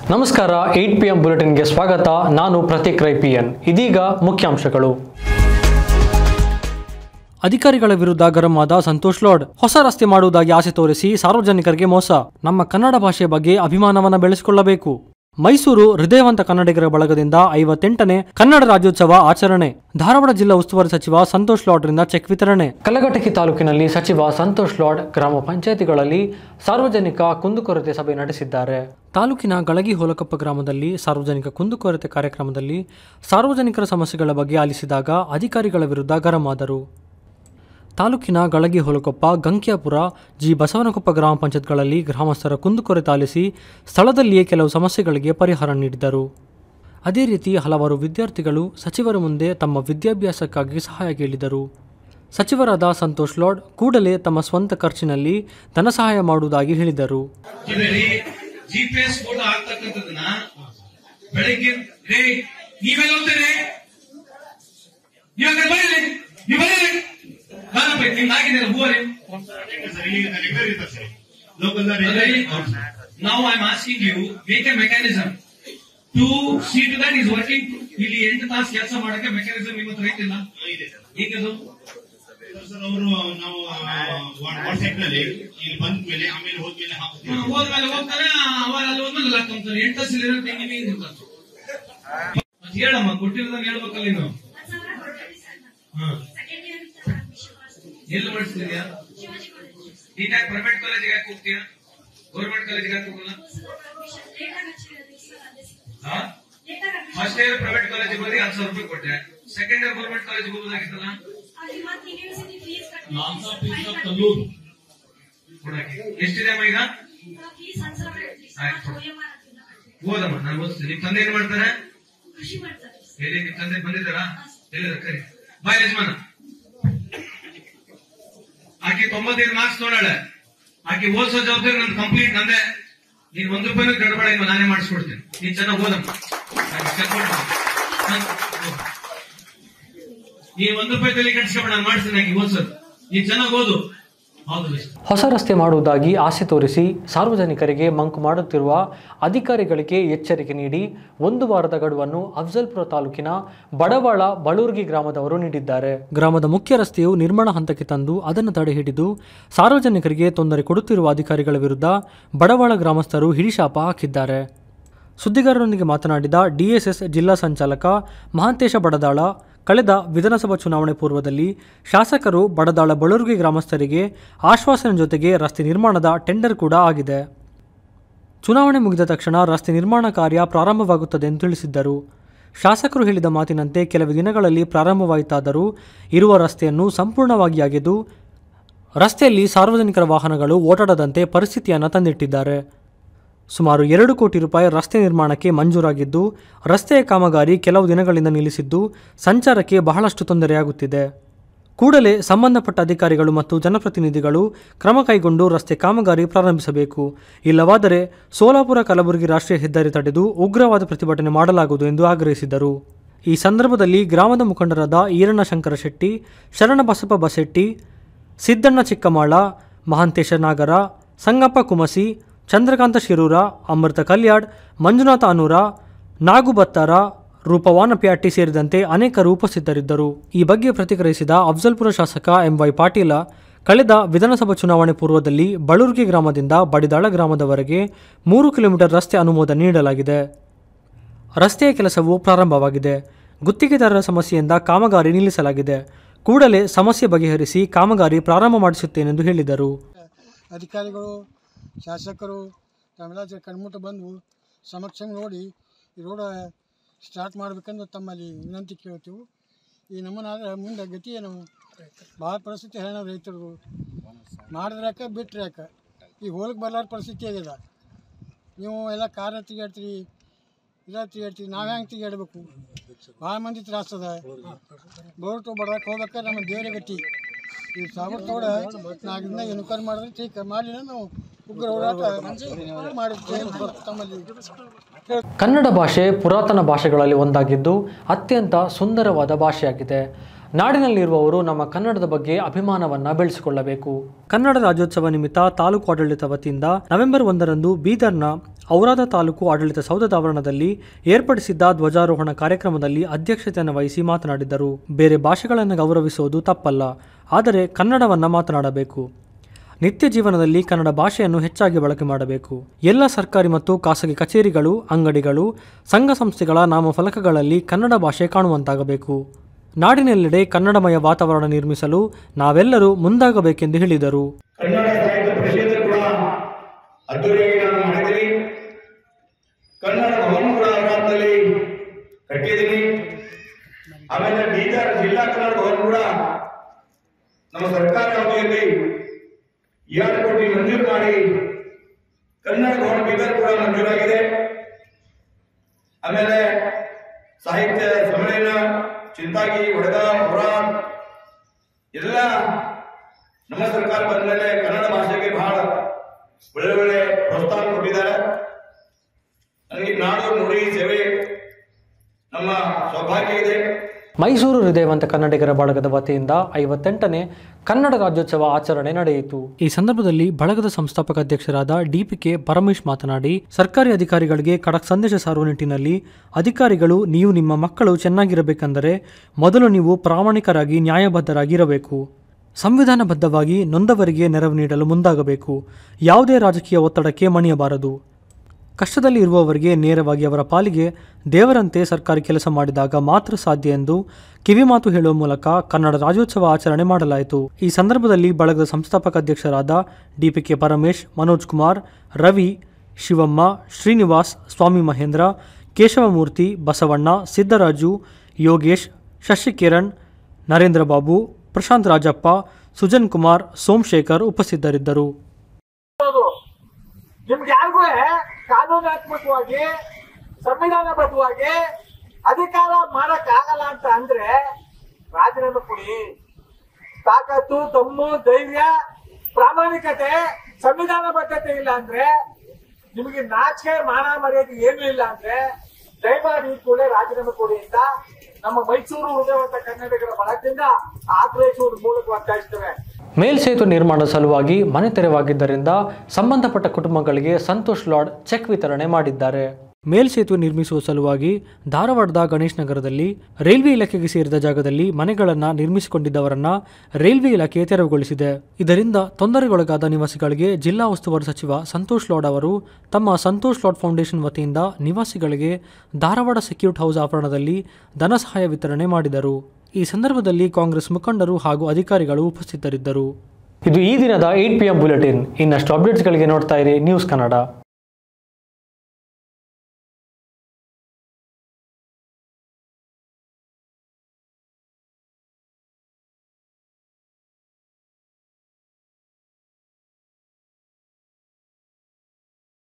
ನಮಸ್ಕಾರ eight P M ಬುಲೆಟಿನ್ಗೆ ಸ್ವಾಗತ ನಾನು ಪ್ರತೀಕ್ ರೈ ಪಿ ಎನ್ ಇದೀಗ ಮುಖ್ಯಾಂಶಗಳು ಅಧಿಕಾರಿಗಳ ವಿರುದ್ಧ ಗರಂ ಆದ ಸಂತೋಷ್ ಲಾಡ್ ಹೊಸ ರಸ್ತೆ ಮಾಡುವುದಾಗಿ ಆಸೆ ತೋರಿಸಿ ಸಾರ್ವಜನಿಕರಿಗೆ ಮೋಸ ನಮ್ಮ ಕನ್ನಡ ಭಾಷೆ ಬಗ್ಗೆ ಅಭಿಮಾನವನ್ನ ಬೆಳೆಸಿಕೊಳ್ಳಬೇಕು ಮೈಸೂರು ಹೃದಯವಂತ ಕನ್ನಡಿಗರ ಬಳಗದಿಂದ ಐವತ್ತೆಂಟನೇ ಕನ್ನಡ ರಾಜ್ಯೋತ್ಸವ ಆಚರಣೆ ಧಾರವಾಡ ಜಿಲ್ಲಾ ಉಸ್ತುವಾರಿ ಸಚಿವ ಸಂತೋಷ್ ಲಾಡ್ರಿಂದ ಚೆಕ್ ವಿತರಣೆ ಕಲಘಟಕಿ ತಾಲೂಕಿನಲ್ಲಿ ಸಚಿವ ಸಂತೋಷ್ ಲಾಡ್ ಗ್ರಾಮ ಪಂಚಾಯಿತಿಗಳಲ್ಲಿ ಸಾರ್ವಜನಿಕ ಕುಂದುಕೊರತೆ ಸಭೆ ನಡೆಸಿದ್ದಾರೆ ತಾಲೂಕಿನ ಗಳಗಿ ಹೋಲಕಪ್ಪ ಗ್ರಾಮದಲ್ಲಿ ಸಾರ್ವಜನಿಕ ಕುಂದುಕೊರತೆ ಕಾರ್ಯಕ್ರಮದಲ್ಲಿ ಸಾರ್ವಜನಿಕರ ಸಮಸ್ಯೆಗಳ ಬಗ್ಗೆ ಆಲಿಸಿದಾಗ ಅಧಿಕಾರಿಗಳ ವಿರುದ್ಧ ಗರಂ ಆದರು ತಾಲೂಕಿನ ಗಳಗಿ ಹೊಲಕೊಪ್ಪ ಗಂಕ್ಯಾಪುರ ಜಿ ಬಸವನಕೊಪ್ಪ ಗ್ರಾಮ ಪಂಚಾಯತ್ಗಳಲ್ಲಿ ಗ್ರಾಮಸ್ಥರ ಕುಂದುಕೊರತೆ ಆಲಿಸಿ ಸ್ಥಳದಲ್ಲಿಯೇ ಕೆಲವು ಸಮಸ್ಯೆಗಳಿಗೆ ಪರಿಹಾರ ನೀಡಿದರು ಅದೇ ರೀತಿ ಹಲವಾರು ವಿದ್ಯಾರ್ಥಿಗಳು ಸಚಿವರ ಮುಂದೆ ತಮ್ಮ ವಿದ್ಯಾಭ್ಯಾಸಕ್ಕಾಗಿ ಸಹಾಯ ಕೇಳಿದರು ಸಚಿವರಾದ ಸಂತೋಷ್ ಲಾಡ್ ಕೂಡಲೇ ತಮ್ಮ ಸ್ವಂತ ಖರ್ಚಿನಲ್ಲಿ ಧನ ಸಹಾಯ ಮಾಡುವುದಾಗಿ ಹೇಳಿದರು ಕೇಳಿ ಜಿ ಪಿ ಎಸ್ ಫೋಟೋ ಹಾಕ್ತಕ್ಕಂಥದ್ದನ್ನ ಬೆಳಿಗ್ಗೆ ರೇ ನೀವೆಲ್ಲ ಹೋಗ್ತಾರೆ ಇವಾಗ ಬರೀರಿ ನೀವು ಬರೀರಿ ಬಾರಪ್ಪ ನಿಮ್ಗೆ ಆಗಿದ್ದೀರ ಹೂವರಿ ನಾವು I am asking you make a mechanism to see to that is working ಇಲ್ಲಿ ಎಂಟು ತಾಸು ಕೆಲಸ ಮಾಡಕ್ಕೆ ಮೆಕ್ಯಾನಿಸಮ್ ನಿಮ್ಮ ಹತ್ರ ಐತಿಲ್ಲ ಈಗದು ಸರ್ ಅವರು ನಾವು ವಾಟ್ಸ್ಆಪ್ ನಲ್ಲಿ ಇಲ್ಲಿ ಬಂದ ಮೇಲೆ ಆಮೇಲೆ ಹೋದ್ಮೇಲೆ ಹಾಕ್ತೀವಿ ಹೋದ್ಮೇಲೆ ಹೋಗ್ತಾನೆ ಅವಾಗ ಅಲ್ಲಿ ಹೋದ್ಮೇಲೆ ಹಾಕೊಂತಾನೆ ಎಂಟು ತಾಸು ಇರೋ ತೆಂಗಿ ನೀರು ಇರ್ತಾನೆ ಮತ್ತೆ ಹೇಳಮ್ಮ ಕೊಟ್ಟಿರೋದನ್ನ ಹೇಳ್ಬೇಕಲ್ಲ ನೀನು ಹಾ ಎಲ್ಲಿ ಮಾಡಿಸ್ತಿದ್ಯಾ ನೀನ್ ಯಾಕೆ ಪ್ರೈವೇಟ್ ಕಾಲೇಜಿಗೆ ಯಾಕೆ ಹೋಗ್ತೀಯಾ ಗೌರ್ಮೆಂಟ್ ಕಾಲೇಜಿಗೆ ಯಾಕೆ ಹೋಗಲ್ಲ ಫಸ್ಟ್ ಇಯರ್ ಪ್ರೈವೇಟ್ ಕಾಲೇಜಿಗೆ ಹೋಗಿ ಹತ್ತು ಸಾವಿರ ರೂಪಾಯಿ ಕೊಟ್ಟೆ ಸೆಕೆಂಡ್ ಇಯರ್ ಗೌರ್ಮೆಂಟ್ ಕಾಲೇಜಿಗೆ ಹೋಗೋದಾಗಿತ್ತಲ್ಲ ಕೊಡಕ್ಕೆ ಎಷ್ಟಿದೆ ಅಮ್ಮ ಈಗ ಓದಮ್ಮ ನಾನು ಓದಿಸ್ತೀನಿ ನಿಮ್ ತಂದೆ ಏನ್ ಮಾಡ್ತಾರೆ ಕೃಷಿ ಮಾಡ್ತಾರೆ ಎಲ್ಲಿ ನಿಮ್ ತಂದೆ ಬಂದಿದ್ದಾರಾ ಎಲ್ಲಿದ್ದಾರೆ ಕರಿ ಬಾಯ್ ಯಜಮಾನ ಆಕೆ ತೊಂಬತ್ತೈದು ಮಾರ್ಕ್ಸ್ ನೋಡಾಳೆ ಆಕೆ ಓದಿಸೋ ಜವಾಬ್ದಾರಿ ನನ್ ಕಂಪ್ಲೀಟ್ ನಂದೆ ನೀನ್ ಒಂದ್ ರೂಪಾಯಿನೂ ಗಡಬಡ ಇಲ್ವ ನಾನೇ ಮಾಡಿಸ್ಕೊಡ್ತೀನಿ ನೀನ್ ಚೆನ್ನಾಗಿ ಓದಮ್ಮ ಆಕೆ check ಮಾಡ್ತೀನಿ. ನಾನ್- ನೀನ್ ಒಂದ್ ರೂಪಾಯಿ ತಲೆ ಕಟ್ಸ್ಕೊಬೇಡ ನಾನು ಮಾಡಿಸ್ತೀನಿ ಆಕೆ ಓದ್ಸೋದು ನೀನ್ ಚೆನ್ನಾಗಿ ಓದು ಹೌದು ಬೆಸ್ಟ್ ಹೊಸ ರಸ್ತೆ ಮಾಡುವುದಾಗಿ ಆಸೆ ತೋರಿಸಿ ಸಾರ್ವಜನಿಕರಿಗೆ ಮಂಕು ಮಾಡುತ್ತಿರುವ ಅಧಿಕಾರಿಗಳಿಗೆ ಎಚ್ಚರಿಕೆ ನೀಡಿ ಒಂದು ವಾರದ ಗಡುವನ್ನು ಅಫ್ಜಲ್ಪುರ ತಾಲೂಕಿನ ಬಡವಾಳ ಬಳೂರ್ಗಿ ಗ್ರಾಮದವರು ನೀಡಿದ್ದಾರೆ ಗ್ರಾಮದ ಮುಖ್ಯ ರಸ್ತೆಯು ನಿರ್ಮಾಣ ಹಂತಕ್ಕೆ ತಂದು ಅದನ್ನು ತಡೆ ಹಿಡಿದು ಸಾರ್ವಜನಿಕರಿಗೆ ತೊಂದರೆ ಕೊಡುತ್ತಿರುವ ಅಧಿಕಾರಿಗಳ ವಿರುದ್ಧ ಬಡವಾಳ ಗ್ರಾಮಸ್ಥರು ಹಿಡಿಶಾಪ ಹಾಕಿದ್ದಾರೆ ಸುದ್ದಿಗಾರರೊಂದಿಗೆ ಮಾತನಾಡಿದ ಡಿಎಸ್ಎಸ್ ಜಿಲ್ಲಾ ಸಂಚಾಲಕ ಮಹಾಂತೇಶ ಬಡದಾಳ ಕಳೆದ ವಿಧಾನಸಭಾ ಚುನಾವಣೆ ಪೂರ್ವದಲ್ಲಿ ಶಾಸಕರು ಬಡದಾಳ ಬಳೂರ್ಗಿ ಗ್ರಾಮಸ್ಥರಿಗೆ ಆಶ್ವಾಸನೆ ಜೊತೆಗೆ ರಸ್ತೆ ನಿರ್ಮಾಣದ ಟೆಂಡರ್ ಕೂಡ ಆಗಿದೆ ಚುನಾವಣೆ ಮುಗಿದ ತಕ್ಷಣ ರಸ್ತೆ ನಿರ್ಮಾಣ ಕಾರ್ಯ ಪ್ರಾರಂಭವಾಗುತ್ತದೆ ಎಂದು ತಿಳಿಸಿದ್ದರು ಶಾಸಕರು ಹೇಳಿದ ಮಾತಿನಂತೆ ಕೆಲವು ದಿನಗಳಲ್ಲಿ ಪ್ರಾರಂಭವಾಯಿತಾದರೂ ಇರುವ ರಸ್ತೆಯನ್ನು ಸಂಪೂರ್ಣವಾಗಿ ಅಗೆದು ರಸ್ತೆಯಲ್ಲಿ ಸಾರ್ವಜನಿಕರ ವಾಹನಗಳು ಓಡಾಡದಂತೆ ಪರಿಸ್ಥಿತಿಯನ್ನು ತಂದಿಟ್ಟಿದ್ದಾರೆ ಸುಮಾರು ಎರಡು ಕೋಟಿ ರೂಪಾಯಿ ರಸ್ತೆ ನಿರ್ಮಾಣಕ್ಕೆ ಮಂಜೂರಾಗಿದ್ದು ರಸ್ತೆಯ ಕಾಮಗಾರಿ ಕೆಲವು ದಿನಗಳಿಂದ ನಿಲ್ಲಿಸಿದ್ದು ಸಂಚಾರಕ್ಕೆ ಬಹಳಷ್ಟು ತೊಂದರೆಯಾಗುತ್ತಿದೆ ಕೂಡಲೇ ಸಂಬಂಧಪಟ್ಟ ಅಧಿಕಾರಿಗಳು ಮತ್ತು ಜನಪ್ರತಿನಿಧಿಗಳು ಕ್ರಮ ಕೈಗೊಂಡು ರಸ್ತೆ ಕಾಮಗಾರಿ ಪ್ರಾರಂಭಿಸಬೇಕು ಇಲ್ಲವಾದರೆ ಸೋಲಾಪುರ ಕಲಬುರಗಿ ರಾಷ್ಟ್ರೀಯ ಹೆದ್ದಾರಿ ತಡೆದು ಉಗ್ರವಾದ ಪ್ರತಿಭಟನೆ ಮಾಡಲಾಗುವುದು ಎಂದು ಆಗ್ರಹಿಸಿದರು ಈ ಸಂದರ್ಭದಲ್ಲಿ ಗ್ರಾಮದ ಮುಖಂಡರಾದ ಈರಣ್ಣ ಶಂಕರ ಶೆಟ್ಟಿ ಶರಣಬಸಪ್ಪ ಬಸೆಟ್ಟಿ ಸಿದ್ದಣ್ಣ ಚಿಕ್ಕಮಾಳ ಮಹಾಂತೇಶ ನಾಗರ ಸಂಗಪ್ಪ ಕುಮಸಿ ಚಂದ್ರಕಾಂತ ಶಿರೂರ ಅಮೃತ ಕಲ್ಯಾಡ್ ಮಂಜುನಾಥ ಅನೂರ ನಾಗು ಬತ್ತಾರ ರೂಪವಾನ ಪ್ಯಾಟಿ ಸೇರಿದಂತೆ ಅನೇಕರು ಉಪಸ್ಥಿತರಿದ್ದರು ಈ ಬಗ್ಗೆ ಪ್ರತಿಕ್ರಿಯಿಸಿದ ಅಫ್ಜಲ್ಪುರ ಶಾಸಕ ಎಂವೈ ಪಾಟೀಲ ಕಳೆದ ವಿಧಾನಸಭಾ ಚುನಾವಣೆ ಪೂರ್ವದಲ್ಲಿ ಬಳೂರ್ಗಿ ಗ್ರಾಮದಿಂದ ಬಡಿದಾಳ ಗ್ರಾಮದವರೆಗೆ ಮೂರು ಕಿಲೋಮೀಟರ್ ರಸ್ತೆ ಅನುಮೋದನೆ ನೀಡಲಾಗಿದೆ ರಸ್ತೆಯ ಕೆಲಸವು ಪ್ರಾರಂಭವಾಗಿದೆ ಗುತ್ತಿಗೆದಾರರ ಸಮಸ್ಯೆಯಿಂದ ಕಾಮಗಾರಿ ನಿಲ್ಲಿಸಲಾಗಿದೆ ಕೂಡಲೇ ಸಮಸ್ಯೆ ಬಗೆಹರಿಸಿ ಕಾಮಗಾರಿ ಪ್ರಾರಂಭ ಮಾಡಿಸುತ್ತೇನೆಂದು ಹೇಳಿದರು ಅಧಿಕಾರಿಗಳು ಶಾಸಕರು ತಾವೆಲ್ಲ ಜರ ಕಣ್ಮುಟ್ಟ ಬಂದು ಸಮಕ್ಷ ನೋಡಿ ಈ ರೋಡ ಸ್ಟಾರ್ಟ್ ಮಾಡ್ಬೇಕಂದು ತಮ್ಮಲ್ಲಿ ವಿನಂತಿ ಕೇಳ್ತೀವಿ ಈ ನಮ್ಮನಾದ್ರೆ ಮುಂದೆ ಗತಿ ಏನು ಭಾಳ ಪರಿಸ್ಥಿತಿ ಹೇಳ ರೈತರು ಮಾಡಿದ್ರಾಕ ಬಿಟ್ರೆ ಯಾಕ ಈಗ ಹೋಲಕ್ಕೆ ಬರ್ಲಾರ ಪರಿಸ್ಥಿತಿ ಆಗ್ಯದ ನೀವು ಎಲ್ಲ ಕಾರ ತಿಗಾಡ್ತೀರಿ ಇಲ್ಲ ತಿಗಾಡ್ತೀರಿ ನಾವು ಹೆಂಗೆ ತಿಗಾಡ್ಬೇಕು ಭಾಳ ಮಂದಿ ತ್ರಾಸದ ಬೋರ್ಟು ಬಡಕ್ಕೆ ಹೋಗ್ಬೇಕಾದ್ರೆ ನಮ್ಮ ದೇವರ ಗತಿ ಈ ಸಾಬರ್ ತೋಡ ನಾಲ್ಕು ದಿನ ಎನ್ಕ್ವೈರಿ ಮಾಡಿದ್ರೆ ಟೀಕ್ ಮಾಡಿನ ನಾವು ಉಗ್ರ ಹೋರಾಟ ಮಾಡುತ್ತೇವೆ ತಮ್ಮಲ್ಲಿ ಕನ್ನಡ ಭಾಷೆ ಪುರಾತನ ಭಾಷೆಗಳಲ್ಲಿ ಒಂದಾಗಿದ್ದು ಅತ್ಯಂತ ಸುಂದರವಾದ ಭಾಷೆಯಾಗಿದೆ ನಾಡಿನಲ್ಲಿರುವವರು ನಮ್ಮ ಕನ್ನಡದ ಬಗ್ಗೆ ಅಭಿಮಾನವನ್ನ ಬೆಳೆಸಿಕೊಳ್ಳಬೇಕು ಕನ್ನಡ ರಾಜ್ಯೋತ್ಸವ ನಿಮಿತ್ತ ತಾಲೂಕು ಆಡಳಿತ ವತಿಯಿಂದ ನವೆಂಬರ್ ಒಂದರಂದು ಬೀದರ್ನ ಔರಾದ ತಾಲೂಕು ಆಡಳಿತ ಸೌಧದ ಆವರಣದಲ್ಲಿ ಏರ್ಪಡಿಸಿದ್ದ ಧ್ವಜಾರೋಹಣ ಕಾರ್ಯಕ್ರಮದಲ್ಲಿ ಅಧ್ಯಕ್ಷತೆಯನ್ನು ವಹಿಸಿ ಮಾತನಾಡಿದರು ಬೇರೆ ಭಾಷೆಗಳನ್ನು ಗೌರವಿಸುವುದು ತಪ್ಪಲ್ಲ ಆದರೆ ಕನ್ನಡವನ್ನ ಮಾತನಾಡಬೇಕು ನಿತ್ಯ ಜೀವನದಲ್ಲಿ ಕನ್ನಡ ಭಾಷೆಯನ್ನು ಹೆಚ್ಚಾಗಿ ಬಳಕೆ ಮಾಡಬೇಕು ಎಲ್ಲ ಸರ್ಕಾರಿ ಮತ್ತು ಖಾಸಗಿ ಕಚೇರಿಗಳು ಅಂಗಡಿಗಳು ಸಂಘ ಸಂಸ್ಥೆಗಳ ನಾಮಫಲಕಗಳಲ್ಲಿ ಕನ್ನಡ ಭಾಷೆ ಕಾಣುವಂತಾಗಬೇಕು ನಾಡಿನೆಲ್ಲೆಡೆ ಕನ್ನಡಮಯ ವಾತಾವರಣ ನಿರ್ಮಿಸಲು ನಾವೆಲ್ಲರೂ ಮುಂದಾಗಬೇಕೆಂದು ಹೇಳಿದರು ಕನ್ನಡ ಸಾಹಿತ್ಯ ಪರಿಷತ್ ಕೂಡ ಅದ್ದೂರಿಯಾಗಿ ನಾನು ಮಾಡಿದ್ದೀನಿ ಕನ್ನಡ ಭವನ ಕೂಡ ಔರಾದ್ನಲ್ಲಿ ಕಟ್ಟಿದ್ದೀನಿ ಆಮೇಲೆ ಬೀದರ್ ಜಿಲ್ಲಾ ಕನ್ನಡ ಭವನ ಕೂಡ ನಮ್ಮ ಸರ್ಕಾರಿ ಅವಧಿಯಲ್ಲಿ ಎರಡು ಕೋಟಿ ಮಂಜೂರು ಮಾಡಿ ಕನ್ನಡ ಭವನ ಬೀದರ್ ಕೂಡ ಮಂಜೂರಾಗಿದೆ ಆಮೇಲೆ ಸಾಹಿತ್ಯ ಸಮ್ಮೇಳನ ಚಿಂತಾಗಿ ವಡಗ ಹೊರಾನ್ ಎಲ್ಲ ನಮ್ಮ ಸರ್ಕಾರ ಬಂದ ಮೇಲೆ ಕನ್ನಡ ಭಾಷೆಗೆ ಬಹಳ ಒಳ್ಳೆ ಒಳ್ಳೆ ಪ್ರೋತ್ಸಾಹ ಕೊಟ್ಟಿದ್ದಾರೆ ನನಗೆ ನಾಡು ನುಡಿ ಸೇವೆ ನಮ್ಮ ಸೌಭಾಗ್ಯ ಇದೆ ಮೈಸೂರು ಹೃದಯವಂತ ಕನ್ನಡಿಗರ ಬಳಗದ ವತಿಯಿಂದ ಐವತ್ತೆಂಟನೇ ಕನ್ನಡ ರಾಜ್ಯೋತ್ಸವ ಆಚರಣೆ ನಡೆಯಿತು ಈ ಸಂದರ್ಭದಲ್ಲಿ ಬಳಗದ ಸಂಸ್ಥಾಪಕ ಅಧ್ಯಕ್ಷರಾದ ಡಿಪಿಕೆ ಪರಮೇಶ್ ಮಾತನಾಡಿ ಸರ್ಕಾರಿ ಅಧಿಕಾರಿಗಳಿಗೆ ಖಡಕ್ ಸಂದೇಶ ಸಾರುವ ನಿಟ್ಟಿನಲ್ಲಿ ಅಧಿಕಾರಿಗಳು ನೀವು ನಿಮ್ಮ ಮಕ್ಕಳು ಚೆನ್ನಾಗಿರಬೇಕೆಂದರೆ ಮೊದಲು ನೀವು ಪ್ರಾಮಾಣಿಕರಾಗಿ ನ್ಯಾಯಬದ್ಧರಾಗಿ ಇರಬೇಕು ಸಂವಿಧಾನಬದ್ಧವಾಗಿ ನೊಂದವರಿಗೆ ನೆರವು ನೀಡಲು ಮುಂದಾಗಬೇಕು ಯಾವುದೇ ರಾಜಕೀಯ ಒತ್ತಡಕ್ಕೆ ಮಣಿಯಬಾರದು ಕಷ್ಟದಲ್ಲಿ ಇರುವವರಿಗೆ ನೇರವಾಗಿ ಅವರ ಪಾಲಿಗೆ ದೇವರಂತೆ ಸರ್ಕಾರಿ ಕೆಲಸ ಮಾಡಿದಾಗ ಮಾತ್ರ ಸಾಧ್ಯ ಎಂದು ಕಿವಿಮಾತು ಹೇಳುವ ಮೂಲಕ ಕನ್ನಡ ರಾಜ್ಯೋತ್ಸವ ಆಚರಣೆ ಮಾಡಲಾಯಿತು ಈ ಸಂದರ್ಭದಲ್ಲಿ ಬಳಗದ ಸಂಸ್ಥಾಪಕ ಅಧ್ಯಕ್ಷರಾದ ಡಿಪಿಕೆ ಪರಮೇಶ್ ಮನೋಜ್ ಕುಮಾರ್ ರವಿ ಶಿವಮ್ಮ ಶ್ರೀನಿವಾಸ್ ಸ್ವಾಮಿ ಮಹೇಂದ್ರ ಕೇಶವಮೂರ್ತಿ ಬಸವಣ್ಣ ಸಿದ್ದರಾಜು ಯೋಗೇಶ್ ಶಶಿಕಿರಣ್ ನರೇಂದ್ರ ಬಾಬು ಪ್ರಶಾಂತ್ ರಾಜಪ್ಪ ಸುಜನ್ ಕುಮಾರ್ ಸೋಮಶೇಖರ್ ಉಪಸ್ಥಿತರಿದ್ದರು ನಿಮ್ಗೆ ಯಾರಿಗೂ ಕಾನೂನಾತ್ಮಕವಾಗಿ ಸಂವಿಧಾನಬದ್ಧವಾಗಿ ಅಧಿಕಾರ ಮಾಡಕ್ ಆಗಲ್ಲ ಅಂತ ಅಂದ್ರೆ ರಾಜೀನಾಮೆ ಕೊಡಿ ತಾಕತ್ತು ದಮ್ಮು ಧೈರ್ಯ ಪ್ರಾಮಾಣಿಕತೆ ಸಂವಿಧಾನಬದ್ಧತೆ ಇಲ್ಲ ಅಂದ್ರೆ ನಿಮಗೆ ನಾಚಿಕೆ ಮಾನ ಮರ್ಯಾದೆ ಏನೂ ಇಲ್ಲ ಅಂದ್ರೆ ದಯಮಾಡಿ ಈ ಕೂಡಲೇ ರಾಜೀನಾಮೆ ಕೊಡಿ ಅಂತ ನಮ್ಮ ಮೈಸೂರು ಹೃದಯವಂತ ಕನ್ನಡಿಗರ ಬಳಗದಿಂದ ಆಗ್ರಹಿಸುವುದ್ರ ಮೂಲಕ ಒತ್ತಾಯಿಸ್ತೇವೆ ಮೇಲ್ಸೇತು ನಿರ್ಮಾಣದ ಸಲುವಾಗಿ ಮನೆ ತೆರವಾಗಿದ್ದರಿಂದ ಸಂಬಂಧಪಟ್ಟ ಕುಟುಂಬಗಳಿಗೆ ಸಂತೋಷ್ ಲಾಡ್ ಚೆಕ್ ವಿತರಣೆ ಮಾಡಿದ್ದಾರೆ ಮೇಲ್ಸೇತುವೆ ನಿರ್ಮಿಸುವ ಸಲುವಾಗಿ ಧಾರವಾಡದ ಗಣೇಶ್ ನಗರದಲ್ಲಿ ರೈಲ್ವೆ ಇಲಾಖೆಗೆ ಸೇರಿದ ಜಾಗದಲ್ಲಿ ಮನೆಗಳನ್ನು ನಿರ್ಮಿಸಿಕೊಂಡಿದ್ದವರನ್ನ ರೈಲ್ವೆ ಇಲಾಖೆ ತೆರವುಗೊಳಿಸಿದೆ ಇದರಿಂದ ತೊಂದರೆಗೊಳಗಾದ ನಿವಾಸಿಗಳಿಗೆ ಜಿಲ್ಲಾ ಉಸ್ತುವಾರಿ ಸಚಿವ ಸಂತೋಷ್ ಲಾಡ್ ಅವರು ತಮ್ಮ ಸಂತೋಷ್ ಲಾಡ್ ಫೌಂಡೇಶನ್ ವತಿಯಿಂದ ನಿವಾಸಿಗಳಿಗೆ ಧಾರವಾಡ ಸೆಕ್ಯೂರಿಟಿ ಹೌಸ್ ಆವರಣದಲ್ಲಿ ಧನ ಸಹಾಯ ವಿತರಣೆ ಮಾಡಿದರು ಈ ಸಂದರ್ಭದಲ್ಲಿ ಕಾಂಗ್ರೆಸ್ ಮುಖಂಡರು ಹಾಗೂ ಅಧಿಕಾರಿಗಳು ಉಪಸ್ಥಿತರಿದ್ದರು ಇದು ಈ ದಿನದ ಏಟ್ ಪಿ ಎಂ ಬುಲೆಟಿನ್ ಇನ್ನಷ್ಟು ಅಪ್ಡೇಟ್ಸ್ಗಳಿಗೆ ನೋಡ್ತಾ ಇರಿ ನ್ಯೂಸ್ ಕನ್ನಡ